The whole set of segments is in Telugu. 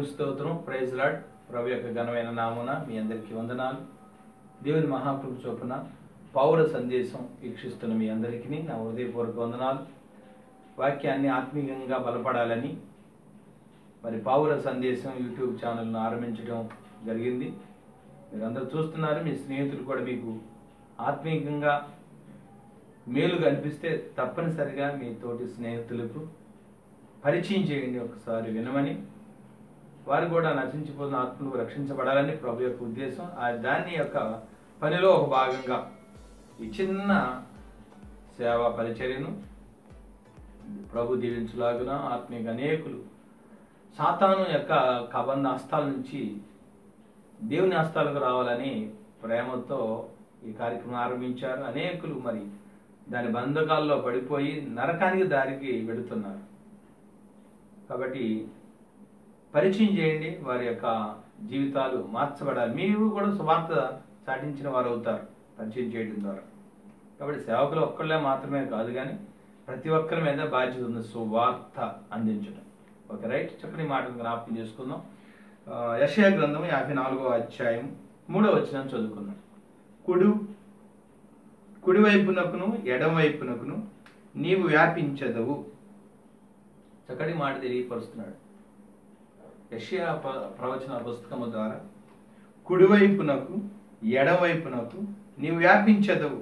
దేవుని స్తోత్రం ప్రైజ్ లాడ్ ప్రభు యొక్క ఘనమైన నామున మీ అందరికీ వందనాలు దేవుని మహాప్రభు చొప్పున పౌర సందేశం వీక్షిస్తున్న మీ అందరికీ నా హృదయపూర్వక వందనాలు వాక్యాన్ని ఆత్మీయంగా బలపడాలని మరి పౌర సందేశం యూట్యూబ్ ఛానల్ను ఆరంభించడం జరిగింది మీరందరూ చూస్తున్నారు మీ స్నేహితులు కూడా మీకు ఆత్మీయంగా మేలుగా అనిపిస్తే తప్పనిసరిగా మీ తోటి స్నేహితులకు పరిచయం చేయండి ఒకసారి వినమని వారు కూడా నశించిపోతున్న ఆత్మలు రక్షించబడాలని ప్రభు యొక్క ఉద్దేశం ఆ దాని యొక్క పనిలో ఒక భాగంగా ఈ చిన్న సేవా పరిచర్యను ప్రభు దీవించులాగున ఆత్మీయ అనేకులు సాతాను యొక్క కబంధ హస్తాల నుంచి దేవుని హస్తాలకు రావాలని ప్రేమతో ఈ కార్యక్రమం ఆరంభించారు అనేకులు మరి దాని బంధకాల్లో పడిపోయి నరకానికి దారికి వెళుతున్నారు కాబట్టి పరిచయం చేయండి వారి యొక్క జీవితాలు మార్చబడాలి మీరు కూడా సువార్త చాటించిన వారు అవుతారు పరిచయం చేయడం ద్వారా కాబట్టి సేవకులు ఒక్కళ్ళే మాత్రమే కాదు కానీ ప్రతి ఒక్కరి మీద బాధ్యత ఉంది సువార్త అందించడం ఓకే రైట్ చెప్పని మాటను జ్ఞాపకం చేసుకుందాం ఆ, యెషయా గ్రంథం యాభై నాలుగో అధ్యాయం మూడో వచనం చదువుకుందాం కుడు కుడివైపునకును ఎడమవైపునకును నీవు వ్యాపించదవు చక్కటి మాట తెలియపరుస్తున్నాడు యషియా ప- ప్రవచన పుస్తకము ద్వారా కుడివైపునకు ఎడమవైపునకు నీవు వ్యాపించదవు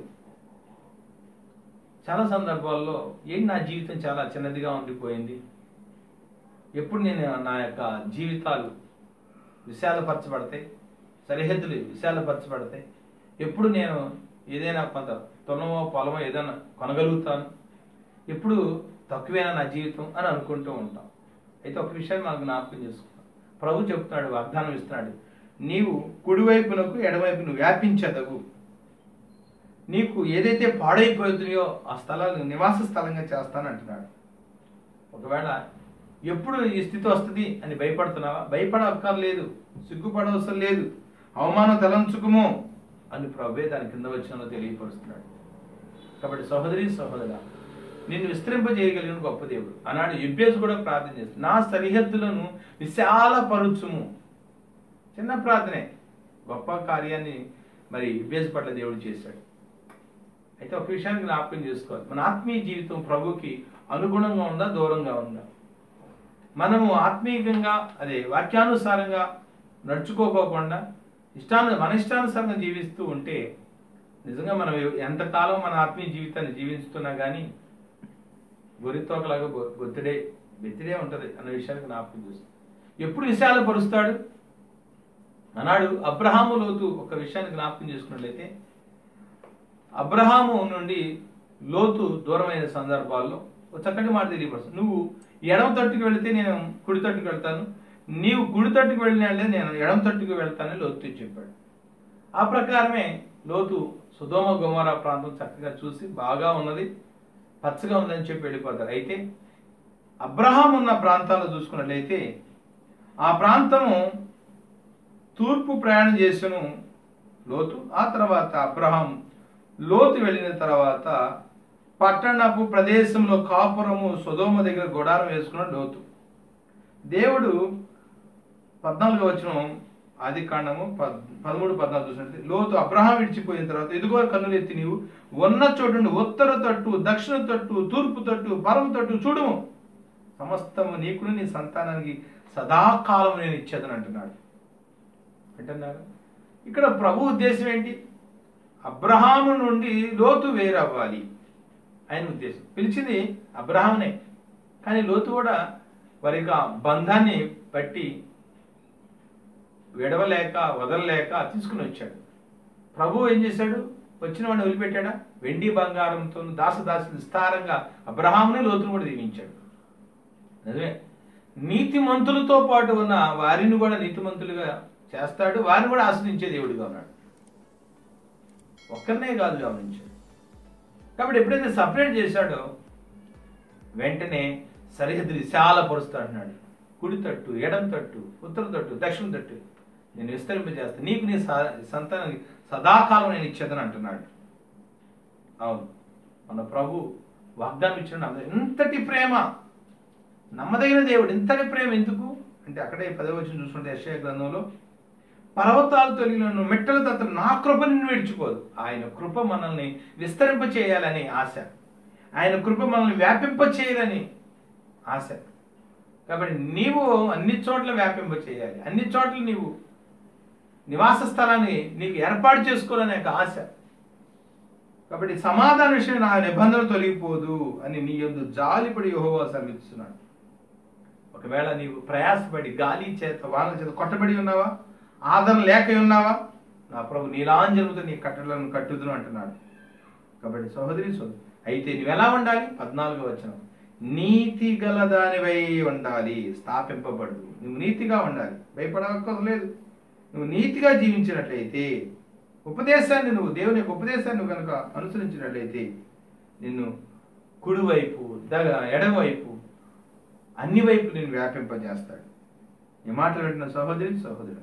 చాలా సందర్భాల్లో ఏంటి నా జీవితం చాలా చిన్నదిగా ఉండిపోయింది ఎప్పుడు నేను నా యొక్క జీవితాలు విశాలపరచబడతాయి సరిహద్దులు విశాలపరచబడతాయి ఎప్పుడు నేను ఏదైనా కొంత తొలమో పొలమో ఏదైనా కొనగలుగుతాను ఎప్పుడు తక్కువేనా నా జీవితం అని అనుకుంటూ ఉంటాం అయితే ఒక విషయాన్ని మనకు జ్ఞాపకం చేసుకుంటాం ప్రభు చెప్తున్నాడు వాగ్దానం ఇస్తున్నాడు నీవు కుడివైపునకు ఎడవైపును వ్యాపించదవు నీకు ఏదైతే పాడైపోతున్నాయో ఆ స్థలాలను నివాస స్థలంగా చేస్తానంటున్నాడు ఒకవేళ ఎప్పుడు ఈ స్థితి వస్తుంది అని భయపడుతున్నావా భయపడక్కర్లేదు సిగ్గుపడవసరం లేదు అవమానం తలంచుకుము అని ప్రభే దాని కింద వచ్చిన తెలియపరుస్తున్నాడు కాబట్టి సహోదరి సహోదర నిన్ను విస్తరింపజేయగలిగిన గొప్ప దేవుడు అన్నాడు ఎబ్బేసు కూడా ప్రార్థన చేస్తాడు నా సరిహద్దులను విశాలపరుచుము చిన్న ప్రార్థనే గొప్ప కార్యాన్ని మరి ఇబ్బేసు పట్ల దేవుడు చేశాడు అయితే ఒక విషయాన్ని జ్ఞాపకం చేసుకోవాలి మన ఆత్మీయ జీవితం ప్రభుకి అనుగుణంగా ఉందా దూరంగా ఉందా మనము ఆత్మీయంగా అదే వాక్యానుసారంగా నడుచుకోకోకుండా ఇష్టాను మన ఇష్టానుసారంగా జీవిస్తూ ఉంటే నిజంగా మనం ఎంతకాలం మన ఆత్మీయ జీవితాన్ని జీవిస్తున్నా కానీ గొరితోకలాగా బొ- బొత్తిడే బెత్తిడే ఉంటుంది అన్న విషయానికి జ్ఞాపకం చూస్తాం ఎప్పుడు విషయాలు పరుస్తాడు అన్నాడు అబ్రహాము లోతు ఒక విషయాన్ని జ్ఞాపకం చేసుకున్నట్లయితే అబ్రహాము నుండి లోతు దూరమైన సందర్భాల్లో ఒక చక్కటి మాట తెలియపరుస్తుంది నువ్వు ఎడమ తట్టుకు వెళితే నేను కుడి తట్టుకు వెళ్తాను నీవు కుడి తట్టుకు వెళ్ళినా నేను ఎడమ తట్టుకు వెళ్తానని లోతు చెప్పాడు ఆ ప్రకారమే లోతు సుధోమ గుమార ప్రాంతం చక్కగా చూసి బాగా ఉన్నది పచ్చగా ఉందని చెప్పి వెళ్ళిపోతారు అయితే అబ్రహాం ఉన్న ప్రాంతాలు చూసుకున్నట్లయితే ఆ ప్రాంతము తూర్పు ప్రయాణం చేసను లోతు ఆ తర్వాత అబ్రహాం లోతు వెళ్ళిన తర్వాత పట్టణపు ప్రదేశంలో కాపురము సుధోమ దగ్గర గుడారం వేసుకున్న లోతు దేవుడు పద్నాలుగు వచ్చిన ఆది కాండము పద్- పదమూడు పద్నాలుగు చూసినట్టు లోతు అబ్రహాం విడిచిపోయిన తర్వాత ఎదుగో కన్నులు ఎత్తి నీవు ఉన్న చోటు నుండి ఉత్తర తట్టు దక్షిణ తట్టు తూర్పు తట్టు పరమ తట్టు చూడుము సమస్తము నీకును నీ సంతానానికి సదాకాలం నేను ఇచ్చేదని అంటున్నాడు అంటున్నారు ఇక్కడ ప్రభు ఉద్దేశం ఏంటి అబ్రహాము నుండి లోతు వేరవ్వాలి ఆయన ఉద్దేశం పిలిచింది అబ్రహామునే కానీ లోతు కూడా వారి యొక్క బంధాన్ని బట్టి విడవలేక వదలలేక తీసుకుని వచ్చాడు ప్రభు ఏం చేశాడు వచ్చిన వాడిని వదిలిపెట్టాడా వెండి బంగారంతో దాసదాసి విస్తారంగా అబ్రహాముని లోతును కూడా దీవించాడు నిజమే నీతిమంతులతో పాటు ఉన్న వారిని కూడా నీతిమంతులుగా చేస్తాడు వారిని కూడా ఆశ్రయించే దేవుడిగా ఉన్నాడు ఒక్కరినే కాదు గమనించాడు కాబట్టి ఎప్పుడైతే సపరేట్ చేశాడో వెంటనే సరిహద్దు విశాలపరుస్తాడు అంటున్నాడు కుడి తట్టు ఎడం తట్టు ఉత్తర తట్టు దక్షిణ తట్టు నేను విస్తరింపజేస్తాను నీకు నీ స- సంతానానికి సదాకాలం నేను ఇచ్చేదని అంటున్నాడు అవును మన ప్రభు వాగ్దానం ఇచ్చిన ఎంతటి ప్రేమ నమ్మదగిన దేవుడు ఇంతటి ప్రేమ ఎందుకు అంటే అక్కడే పదవి వచ్చి చూసుకుంటే యశ్యా గ్రంథంలో పర్వతాలు తొలిగిన మెట్టల తత్వ నా కృప నిన్ను విడిచిపోదు ఆయన కృప మనల్ని విస్తరింప చేయాలని ఆశ ఆయన కృప మనల్ని వ్యాపింప చేయాలని ఆశ కాబట్టి నీవు అన్ని చోట్ల వ్యాపింప చేయాలి అన్ని చోట్ల నీవు నివాస స్థలాన్ని నీకు ఏర్పాటు చేసుకోవాలనే ఒక ఆశ కాబట్టి సమాధాన విషయం నా నిబంధన తొలగిపోదు అని నీ యొద్ద జాలిపడి యెహోవా సెలవిస్తున్నాడు ఒకవేళ నీవు ప్రయాసపడి గాలి చేత వాన చేత కొట్టబడి ఉన్నావా ఆదరణ లేక ఉన్నావా నా ప్రభు నీలాంజనముతో నీ కట్టడలను కట్టుదును అంటున్నాడు కాబట్టి సహోదరి సోదరు అయితే నువ్వు ఎలా ఉండాలి పద్నాలుగో వచనం నీతి గల దానివై ఉండాలి స్థాపింపబడు నువ్వు నీతిగా ఉండాలి భయపడక్కర్లేదు నువ్వు నీతిగా జీవించినట్లయితే ఉపదేశాన్ని నువ్వు దేవుని యొక్క ఉపదేశాన్ని నువ్వు కనుక అనుసరించినట్లయితే నిన్ను కుడివైపు దగ ఎడమవైపు అన్ని వైపు నేను వ్యాపింపజేస్తాడు ఈ మాటలు వింటున్న సహోదరి సహోదరుడు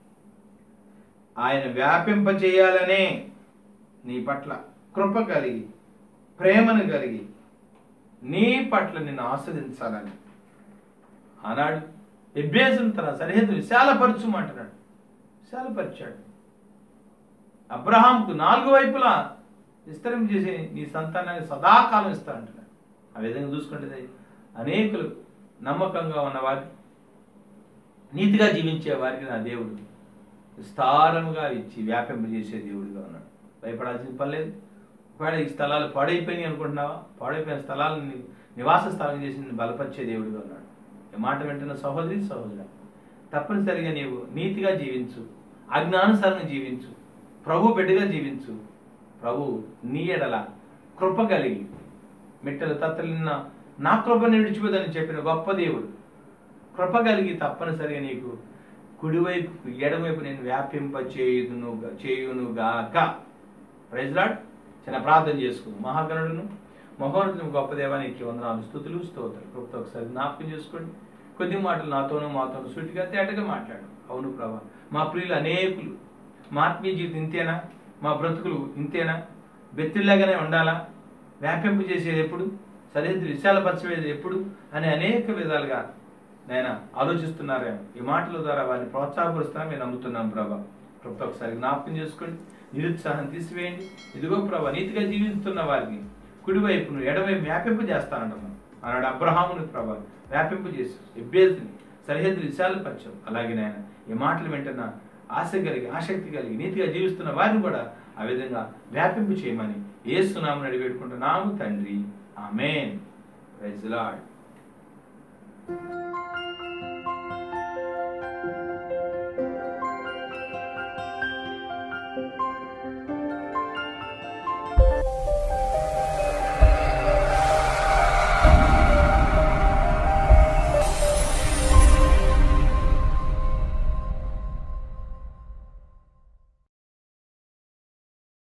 ఆయన వ్యాపింపజేయాలనే నీ పట్ల కృప కలిగి ప్రేమను కలిగి నీ పట్ల నిన్ను ఆస్వాదించాలని ఆనాడు ఎబ్బేసును తన సరిహద్దు విశాలపరచుమంటున్నాడు విశాలపరిచాడు అబ్రహాంకు నాలుగు వైపులా విస్తరం చేసి నీ సంతానాన్ని సదాకాలం ఇస్తా అంటున్నాడు ఆ విధంగా చూసుకుంటే అనేకులు నమ్మకంగా ఉన్నవారు నీతిగా జీవించే వారికి నా దేవుడు విస్తారముగా ఇచ్చి వ్యాపింపజేసే దేవుడిగా ఉన్నాడు భయపడాల్సిన పని లేదు ఒకవేళ ఈ స్థలాలు పాడైపోయినాయి అనుకుంటున్నావా పాడైపోయిన స్థలాలను నీ నివాస స్థలం చేసి నిన్ను బలపరిచే దేవుడిగా ఉన్నాడు ఈ మాట వింటున్న సహోదరి సహోదరు తప్పనిసరిగా నీవు నీతిగా జీవించు అజ్ఞానుసారంగా జీవించు ప్రభు బిడ్డగా జీవించు ప్రభు నీ ఎడల కృప కలిగి మిట్టలు తత్తలిన్న నా కృపని విడిచిపోదని చెప్పిన గొప్ప దేవుడు కృప కలిగి తప్పనిసరిగా నీకు కుడివైపు ఎడమవైపు నేను వ్యాపింప చేయుదును చేయునుగాక ప్రైజ్లాడ్ చిన్న ప్రార్థన చేసుకుంది మహాగణుడును మహోన్నతుని గొప్ప దేవానికి వందనాలు స్థుతులు స్తోత్రం కృపతో ఒకసారి జ్ఞాపకం చేసుకోండి కొద్ది మాటలు నాతోనూ మాతోనూ సూటిగా తేటగా మాట్లాడు అవును ప్రభా మా ప్రియులు అనేకులు మా ఆత్మీయ జీవితం ఇంతేనా మా బ్రతుకులు ఇంతేనా బెత్తిలాగానే ఉండాలా వ్యాపింపు చేసేది ఎప్పుడు సరిహద్దు విశాలపరచవేది ఎప్పుడు అని అనేక విధాలుగా నేను ఆలోచిస్తున్నారేమో ఈ మాటల ద్వారా వారిని ప్రోత్సాహపరుస్తాను మేము నమ్ముతున్నాం ప్రభా ప్రభుత్వ ఒకసారి జ్ఞాపకం చేసుకోండి నిరుత్సాహం తీసివేయండి ఇదిగో ప్రభా నీతిగా జీవిస్తున్న వారిని కుడివైపును ఎడవైపు వ్యాపింపు చేస్తానంటున్నాం ఆనాడు అబ్రహాముని ప్రభా వ్యాపింపు చేసి ఎబ్బేసుని సరిహద్దులు విశాలపరచం అలాగే నాయన ఈ మాటలు వెంటనే ఆశ కలిగి ఆసక్తి కలిగి నీతిగా జీవిస్తున్న వారిని కూడా ఆ విధంగా వ్యాపింపు చేయమని ఏసునామని అడిగి పెట్టుకుంటున్నాము తండ్రి ఆమెన్ ప్రైజ్ లార్డ్